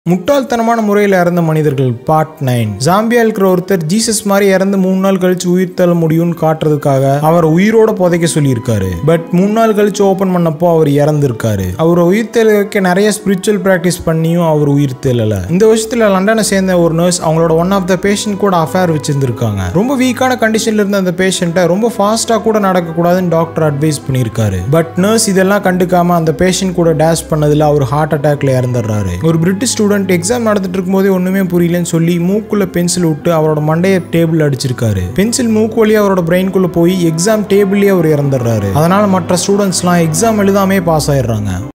முட்டாள்தனமான முறையில் இறந்த மனிதர்கள் பார்ட் நைன் ஜாம்பியா இருக்கிற ஒருத்தர் ஜீசஸ் மாதிரி இறந்து மூணு நாள் கழிச்சு உயிர் தள்ள முடியும்னு காட்டுறதுக்காக அவர் உயிரோட புதைக்க சொல்லியிருக்காரு பட் மூணு நாள் கழிச்சு ஓபன் பண்ணப்போ அவர் இறந்திருக்காரு அவரை உயிர் தெள வைக்க நிறைய ஸ்பிரிச்சுவல் பிராக்டிஸ் பண்ணியும் அவர் உயிர் தெரியல இந்த வருஷத்துல லண்டனை சேர்ந்த ஒரு நர்ஸ் அவங்களோட ஒன் ஆஃப் த பேஷண்ட் கூட அஃபேர் வச்சிருந்திருக்காங்க ரொம்ப வீக்கான கண்டிஷன்ல இருந்த அந்த பேஷண்ட்டை ரொம்ப ஃபாஸ்டா கூட நடக்கக்கூடாதுன்னு டாக்டர் அட்வைஸ் பண்ணியிருக்காரு பட் நர்ஸ் இதெல்லாம் கண்டுக்காம அந்த பேஷண்ட் கூட டேஷ் பண்ணதுல அவர் ஹார்ட் அட்டாக்ல இறந்துடுறாரு ஒரு பிரிட்டிஷ் ஸ்டூடெண்ட் எக்ஸாம் நடந்துட்டு இருக்கும்போதே ஒண்ணுமே புரியலன்னு சொல்லி மூக்குள்ள பென்சில் விட்டு அவரோட மண்டைய டேபிள் அடிச்சிருக்காரு பென்சில் மூக்கு வழியா அவரோட பிரெயின்குள்ள போய் எக்ஸாம் டேபிள்லயே அவர் இறந்துடுறாரு அதனால மற்ற ஸ்டூடெண்ட்ஸ்லாம் எக்ஸாம் எழுதாமே பாஸ் ஆயிடுறாங்க